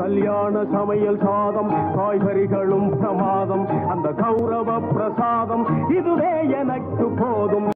கல்யாண சமையல் சாதம் காய்கறிகளும் பிரமாதம் அந்த கௌரவ பிரசாதம் இதுவே எனக்கு போதும்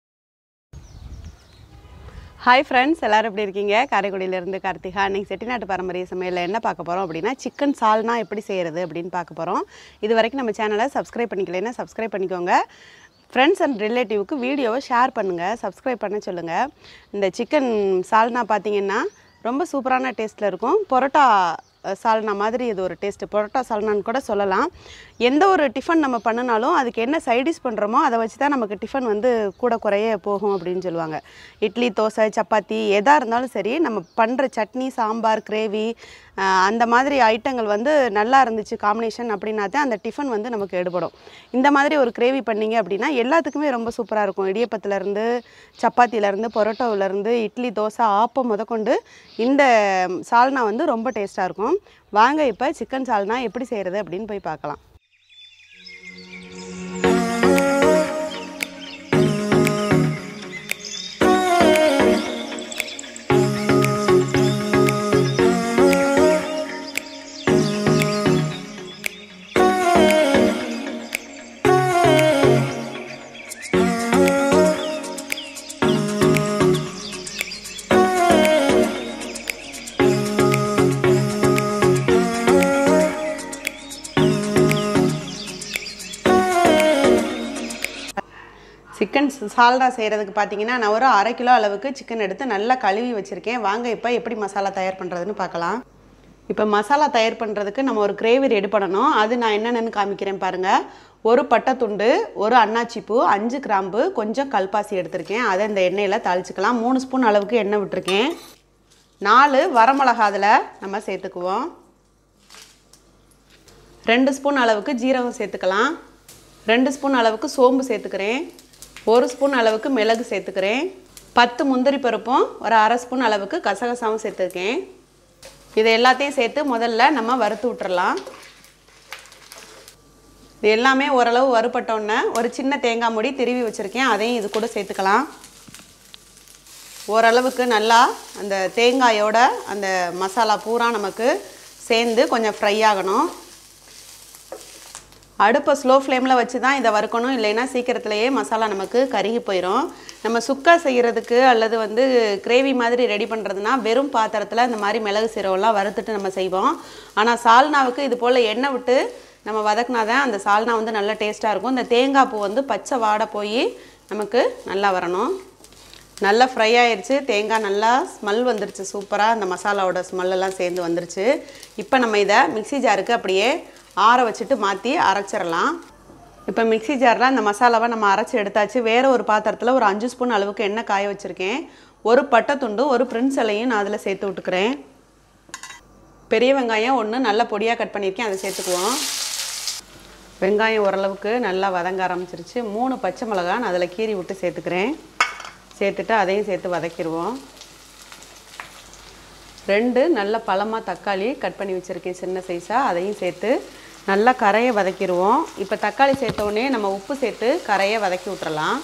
ஹாய் ஃப்ரெண்ட்ஸ் எல்லாரும் எப்படி இருக்கீங்க காரைக்குடியிலேருந்து கார்த்திகா இன்னைக்கு செட்டிநாட்டு பாரம்பரிய சமையலில் என்ன பார்க்க போகிறோம் அப்படின்னா சிக்கன் சால்னா எப்படி செய்கிறது அப்படின்னு பார்க்க போகிறோம் இது வரைக்கும் நம்ம சேனலை சப்ஸ்கிரைப் பண்ணிக்கலைன்னா சப்ஸ்கிரைப் பண்ணிக்கோங்க ஃப்ரெண்ட்ஸ் அண்ட் ரிலேட்டிவ்க்கு வீடியோவை ஷேர் பண்ணுங்கள் சப்ஸ்கிரைப் பண்ண சொல்லுங்கள் இந்த சிக்கன் சால்னா பார்த்தீங்கன்னா ரொம்ப சூப்பரான டேஸ்ட்டில் இருக்கும் பரோட்டா அஹ், சால்னா மாதிரி இது ஒரு டேஸ்ட்டு பரோட்டா சால்னான்னு கூட சொல்லலாம் எந்த ஒரு டிஃபன் நம்ம பண்ணினாலும் அதுக்கு என்ன சைடிஷ் பண்ணுறோமோ அதை வச்சு தான் நமக்கு டிஃபன் வந்து கூட குறைய போகும் அப்படின்னு சொல்லுவாங்க இட்லி தோசை சப்பாத்தி எதாக இருந்தாலும் சரி நம்ம பண்ணுற சட்னி சாம்பார் கிரேவி அந்த மாதிரி ஐட்டங்கள் வந்து நல்லா இருந்துச்சு காம்பினேஷன் அப்படின்னா தான் அந்த டிஃபன் வந்து நமக்கு எடுபடும் இந்த மாதிரி ஒரு கிரேவி பண்ணீங்க அப்படின்னா எல்லாத்துக்குமே ரொம்ப சூப்பராக இருக்கும் இடியப்பத்துலேருந்து சப்பாத்திலேருந்து பரோட்டாவிலேருந்து இட்லி தோசை ஆப்பம் முதற்கொண்டு இந்த சால்னா வந்து ரொம்ப டேஸ்ட்டாக இருக்கும் வாங்க இப்போ சிக்கன் சால்னா எப்படி செய்கிறது அப்படின்னு போய் பார்க்கலாம் சிக்கன் சால்னா செய்கிறதுக்கு பார்த்தீங்கன்னா நான் ஒரு அரை கிலோ அளவுக்கு சிக்கன் எடுத்து நல்லா கழுவி வச்சுருக்கேன் வாங்க இப்போ எப்படி மசாலா தயார் பண்ணுறதுன்னு பார்க்கலாம் இப்போ மசாலா தயார் பண்ணுறதுக்கு நம்ம ஒரு கிரேவி ரெடி பண்ணணும் அது நான் என்னென்னு காமிக்கிறேன் பாருங்கள் ஒரு பட்டை துண்டு ஒரு அன்னாச்சிப்பூ அஞ்சு கிராம்பு கொஞ்சம் கல்பாசி எடுத்திருக்கேன் அதை இந்த எண்ணெயில் தாளிச்சுக்கலாம் மூணு ஸ்பூன் அளவுக்கு எண்ணெய் விட்டுருக்கேன் நாலு வரமிளகா அதில் நம்ம சேர்த்துக்குவோம் ரெண்டு ஸ்பூன் அளவுக்கு ஜீரகம் சேர்த்துக்கலாம் ரெண்டு ஸ்பூன் அளவுக்கு சோம்பு சேர்த்துக்கிறேன் ஒரு ஸ்பூன் அளவுக்கு மிளகு சேர்த்துக்கிறேன் பத்து முந்திரி பருப்பும் ஒரு அரை ஸ்பூன் அளவுக்கு கசகசாவும் சேர்த்துருக்கேன் இது எல்லாத்தையும் சேர்த்து முதல்ல நம்ம வறுத்து விட்டுறலாம் இது எல்லாமே ஓரளவு வறுபட்டோன்னே ஒரு சின்ன தேங்காய் மூடி திருவி வச்சுருக்கேன் அதையும் இது கூட சேர்த்துக்கலாம் ஓரளவுக்கு நல்லா அந்த தேங்காயோட அந்த மசாலா பூரா நமக்கு சேர்ந்து கொஞ்சம் ஃப்ரை ஆகணும் அடுப்பை ஸ்லோ ஃப்ளேமில் வச்சு தான் இதை வறுக்கணும் இல்லைன்னா சீக்கிரத்துலேயே மசாலா நமக்கு கருகி போயிடும் நம்ம சுக்கா செய்கிறதுக்கு அல்லது வந்து கிரேவி மாதிரி ரெடி பண்ணுறதுனா வெறும் பாத்திரத்தில் இந்த மாதிரி மிளகு சீரகம்லாம் வறுத்துட்டு நம்ம செய்வோம் ஆனால் சால்னாவுக்கு இது போல் எண்ணெய் விட்டு நம்ம வதக்குனா தான் அந்த சால்னா வந்து நல்லா டேஸ்ட்டாக இருக்கும் இந்த தேங்காய் பூ வந்து பச்சை வாடை போய் நமக்கு நல்லா வரணும் நல்லா ஃப்ரை ஆயிடுச்சு தேங்காய் நல்லா ஸ்மெல் வந்துருச்சு சூப்பராக அந்த மசாலாவோட ஸ்மெல்லெல்லாம் சேர்ந்து வந்துருச்சு இப்போ நம்ம இதை மிக்ஸி ஜாருக்கு அப்படியே ஆற வச்சுட்டு மாற்றி அரைச்சிடலாம் இப்போ மிக்ஸி ஜாரில் அந்த மசாலாவை நம்ம அரைச்சி எடுத்தாச்சு வேறு ஒரு பாத்திரத்தில் ஒரு அஞ்சு ஸ்பூன் அளவுக்கு எண்ணெய் காய வச்சுருக்கேன் ஒரு பட்டை துண்டு ஒரு பிரின்ஸ் இலையும் நான் அதில் சேர்த்து விட்டுக்கிறேன் பெரிய வெங்காயம் ஒன்று நல்ல பொடியாக கட் பண்ணியிருக்கேன் அதை சேர்த்துக்குவோம் வெங்காயம் ஓரளவுக்கு நல்லா வதங்க ஆரம்பிச்சிருச்சு மூணு பச்சை மிளகா நான் அதில் கீறி விட்டு சேர்த்துக்கிறேன் சேர்த்துட்டு அதையும் சேர்த்து வதக்கிடுவோம் ரெண்டு நல்ல பழமாக தக்காளி கட் பண்ணி வச்சுருக்கேன் சின்ன சைஸாக அதையும் சேர்த்து நல்லா கரையை வதக்கிடுவோம் இப்போ தக்காளி சேர்த்த உடனே நம்ம உப்பு சேர்த்து கரையை வதக்கி விட்டுறலாம்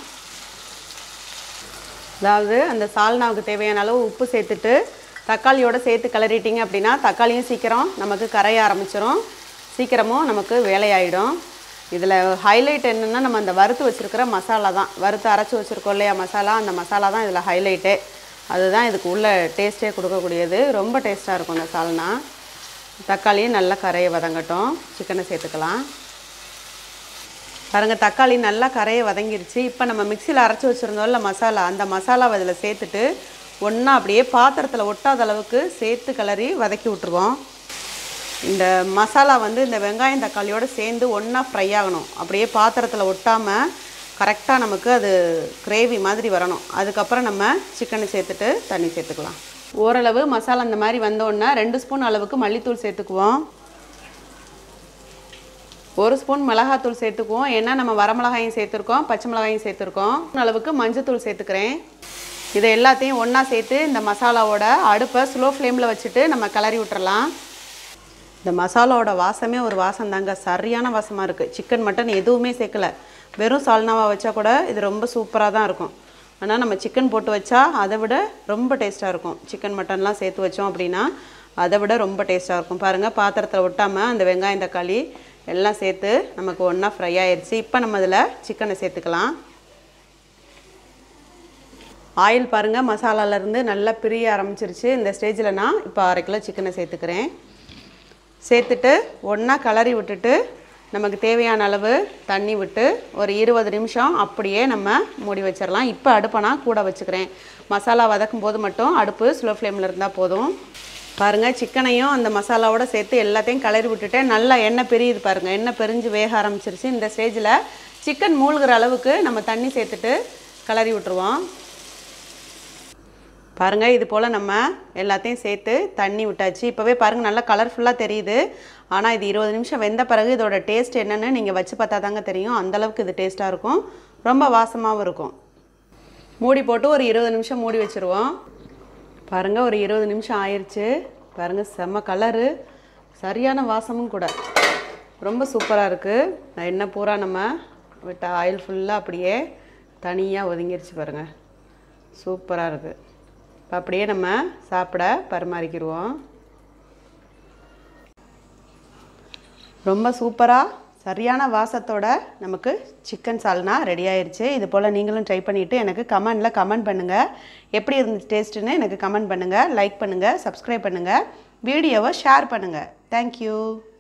அதாவது அந்த சால்னாவுக்கு தேவையான அளவு உப்பு சேர்த்துட்டு தக்காளியோட சேர்த்து கிளறிட்டிங்க அப்படின்னா தக்காளியும் சீக்கிரம் நமக்கு கரைய ஆரம்பிச்சிரும் சீக்கிரமும் நமக்கு வேலையாயிடும் இதில் ஹைலைட் என்னென்னா நம்ம அந்த வறுத்து வச்சுருக்கிற மசாலா தான் வறுத்து அரைச்சி வச்சுருக்கோம் இல்லையா மசாலா அந்த மசாலா தான் இதில் ஹைலைட்டே அதுதான் இதுக்கு உள்ள டேஸ்ட்டே கொடுக்கக்கூடியது ரொம்ப டேஸ்ட்டாக இருக்கும் இந்த சால்னா தக்காளியும் நல்லா கரையை வதங்கட்டும் சிக்கனை சேர்த்துக்கலாம் பாருங்க தக்காளி நல்லா கரையை வதங்கிருச்சு இப்போ நம்ம மிக்சியில் அரைச்சி வச்சுருந்தோம்ல மசாலா அந்த மசாலாவை அதில் சேர்த்துட்டு ஒன்றா அப்படியே பாத்திரத்தில் ஒட்டாத அளவுக்கு சேர்த்து கிளறி வதக்கி விட்ருவோம் இந்த மசாலா வந்து இந்த வெங்காயம் தக்காளியோடு சேர்ந்து ஒன்றா ஃப்ரை ஆகணும் அப்படியே பாத்திரத்தில் ஒட்டாமல் கரெக்டாக நமக்கு அது கிரேவி மாதிரி வரணும் அதுக்கப்புறம் நம்ம சிக்கனை சேர்த்துட்டு தண்ணி சேர்த்துக்கலாம் ஓரளவு மசாலா இந்த மாதிரி வந்தோடனே ரெண்டு ஸ்பூன் அளவுக்கு மல்லித்தூள் சேர்த்துக்குவோம் ஒரு ஸ்பூன் மிளகாத்தூள் சேர்த்துக்குவோம் ஏன்னா நம்ம வரமிளகாயும் சேர்த்துருக்கோம் பச்சை மிளகாயும் சேர்த்துருக்கோம் அளவுக்கு மஞ்சத்தூள் சேர்த்துக்கிறேன் இதை எல்லாத்தையும் ஒன்றா சேர்த்து இந்த மசாலாவோட அடுப்பை ஸ்லோ ஃப்ளேமில் வச்சுட்டு நம்ம கிளறி விட்டுறலாம் இந்த மசாலாவோட வாசமே ஒரு வாசம் தாங்க சரியான வாசமாக இருக்குது சிக்கன் மட்டன் எதுவுமே சேர்க்கல வெறும் சால்னாவாக வச்சா கூட இது ரொம்ப சூப்பராக தான் இருக்கும் ஆனால் நம்ம சிக்கன் போட்டு வச்சா அதை விட ரொம்ப டேஸ்ட்டாக இருக்கும் சிக்கன் மட்டன்லாம் சேர்த்து வச்சோம் அப்படின்னா அதை விட ரொம்ப டேஸ்ட்டாக இருக்கும் பாருங்கள் பாத்திரத்தில் ஒட்டாமல் அந்த வெங்காயம் தக்காளி எல்லாம் சேர்த்து நமக்கு ஒன்றா ஃப்ரை ஆயிடுச்சு இப்போ நம்ம இதில் சிக்கனை சேர்த்துக்கலாம் ஆயில் பாருங்கள் மசாலாலேருந்து நல்லா பிரிய ஆரம்பிச்சிருச்சு இந்த ஸ்டேஜில் நான் இப்போ அரை கிலோ சிக்கனை சேர்த்துக்கிறேன் சேர்த்துட்டு ஒன்றா கலரி விட்டுட்டு நமக்கு தேவையான அளவு தண்ணி விட்டு ஒரு இருபது நிமிஷம் அப்படியே நம்ம மூடி வச்சிடலாம் இப்போ அடுப்பை நான் கூட வச்சுக்கிறேன் மசாலா வதக்கும் போது மட்டும் அடுப்பு ஸ்லோ ஃப்ளேமில் இருந்தால் போதும் பாருங்கள் சிக்கனையும் அந்த மசாலாவோட சேர்த்து எல்லாத்தையும் கலரி விட்டுட்டு நல்லா எண்ணெய் பெரியுது பாருங்கள் எண்ணெய் பெரிஞ்சு வேக ஆரம்பிச்சிருச்சு இந்த ஸ்டேஜில் சிக்கன் மூழ்கிற அளவுக்கு நம்ம தண்ணி சேர்த்துட்டு கலரி விட்டுருவோம் பாருங்கள் இது போல் நம்ம எல்லாத்தையும் சேர்த்து தண்ணி விட்டாச்சு இப்போவே பாருங்கள் நல்லா கலர்ஃபுல்லாக தெரியுது ஆனால் இது இருபது நிமிஷம் வெந்த பிறகு இதோட டேஸ்ட் என்னன்னு நீங்கள் வச்சு பார்த்தா தாங்க தெரியும் அந்தளவுக்கு இது டேஸ்ட்டாக இருக்கும் ரொம்ப வாசமாகவும் இருக்கும் மூடி போட்டு ஒரு இருபது நிமிஷம் மூடி வச்சுருவோம் பாருங்கள் ஒரு இருபது நிமிஷம் ஆயிடுச்சு பாருங்கள் செம்ம கலரு சரியான வாசமும் கூட ரொம்ப சூப்பராக இருக்குது எண்ணெய் பூரா நம்ம விட்ட ஆயில் ஃபுல்லாக அப்படியே தனியாக ஒதுங்கிருச்சு பாருங்கள் சூப்பராக இருக்குது இப்போ அப்படியே நம்ம சாப்பிட பரிமாறிக்கிடுவோம் ரொம்ப சூப்பராக சரியான வாசத்தோட நமக்கு சிக்கன் சால்னா ரெடி ஆயிருச்சு இது போல் நீங்களும் ட்ரை பண்ணிவிட்டு எனக்கு கமெண்டில் கமெண்ட் பண்ணுங்கள் எப்படி இருந்துச்சு டேஸ்ட்டுன்னு எனக்கு கமெண்ட் பண்ணுங்கள் லைக் பண்ணுங்கள் சப்ஸ்கிரைப் பண்ணுங்கள் வீடியோவை ஷேர் பண்ணுங்கள் தேங்க்யூ